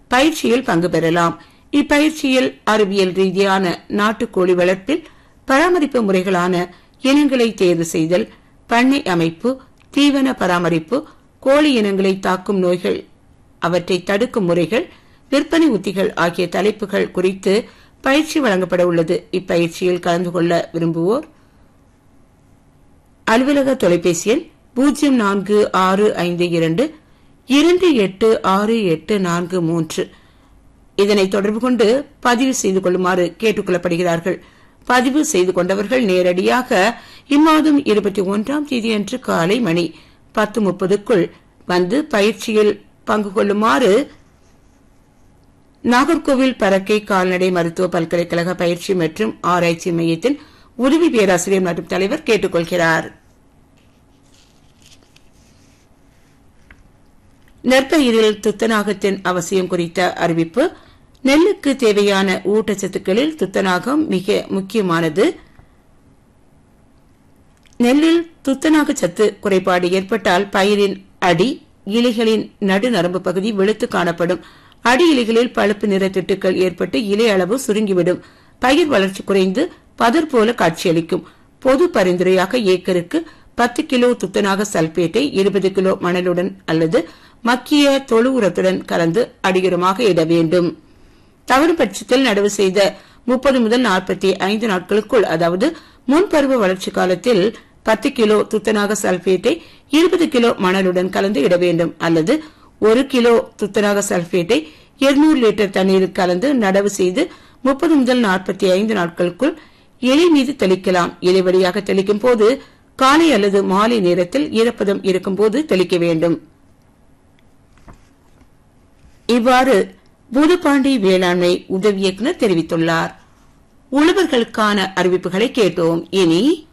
பயிற்சியில் பங்கு பெறலாம் இப்பயிற்சியில் அறிவியல் ரீதியான நாட்டுக்கோழி வளர்ப்பில் பராமரிப்பு முறைகளான இனங்களை தேர்வு செய்தல் பண்ணை அமைப்பு தீவன பராமரிப்பு கோழி இனங்களை தாக்கும் நோய்கள் அவற்றை தடுக்கும் முறைகள் விற்பனை உத்திகள் ஆகிய தலைப்புகள் குறித்து பயிற்சி வழங்கப்பட உள்ளது இப்பயிற்சியில் கலந்து கொள்ள விரும்புவோர் அலுவலக தொலைபேசி எண் பூஜ்ஜியம் நான்கு ஆறு ஐந்து இரண்டு இரண்டு எட்டு ஆறு எட்டு நான்கு மூன்று இதனை தொடர்பு கொண்டு பதிவு செய்து கொள்ளுமாறு கேட்டுக் கொள்ளப்படுகிறார்கள் பதிவு செய்து கொண்டவர்கள் நேரடியாக இம்மாதம் இருபத்தி ஒன்றாம் தேதியன்று காலை மணி பத்து முப்பதுக்குள் வந்து பயிற்சியில் பங்கு கொள்ளுமாறு நாகர்கோவில் பறக்கை கால்நடை மருத்துவ பல்கலைக்கழக பயிற்சி மற்றும் ஆராய்ச்சி மையத்தின் உதவி பேராசிரியர் மற்றும் தலைவர் கேட்டுக் கொள்கிறார் நெற்பயிரில் துத்தநாகத்தின் அவசியம் குறித்த அறிவிப்பு நெல்லுக்கு தேவையான ஊட்டச்சத்துக்களில் துத்தநாகம் மிக முக்கியமானது நெல்லில் துத்தநாக சத்து குறைபாடு ஏற்பட்டால் பயிரின் அடி இலைகளின் நடுநரம்பு பகுதி வெளுத்து காணப்படும் அடி இலைகளில் பழுப்பு நிற திட்டுக்கள் ஏற்பட்டு இலை அளவு சுருங்கிவிடும் பயிர் வளர்ச்சி குறைந்து பதர் போல காட்சியளிக்கும் பொது பரிந்துரையாக ஏக்கருக்கு பத்து கிலோ துத்தநாக சல்பேட்டை இருபது கிலோ மணலுடன் அல்லது மக்கிய தொழு உரத்துடன் கலந்து அடியுரமாக இட வேண்டும் தவறு பட்சத்தில் நடவு செய்த முப்பது முதல் நாற்பத்தி ஐந்து நாட்களுக்குள் அதாவது முன்பருவ வளர்ச்சி காலத்தில் பத்து கிலோ துத்தநாக சல்பேட்டை இருபது கிலோ மணலுடன் கலந்து இட வேண்டும் அல்லது ஒரு கிலோ துத்தநாக சல்பேட்டை இருநூறு லிட்டர் தண்ணீரில் கலந்து நடவு செய்து முப்பது முதல் நாற்பத்தி ஐந்து நாட்களுக்குள் இலை மீது தெளிக்கலாம் இலை வழியாக தெளிக்கும் போது காலை அல்லது மாலை நேரத்தில் ஈரப்பதம் இருக்கும் போது தெளிக்க வேண்டும் இவ்வாறு பூதப்பாண்டி வேளாண்மை உதவி இயக்குநர் தெரிவித்துள்ளார் உழவர்களுக்கான அறிவிப்புகளை கேட்டோம் இனி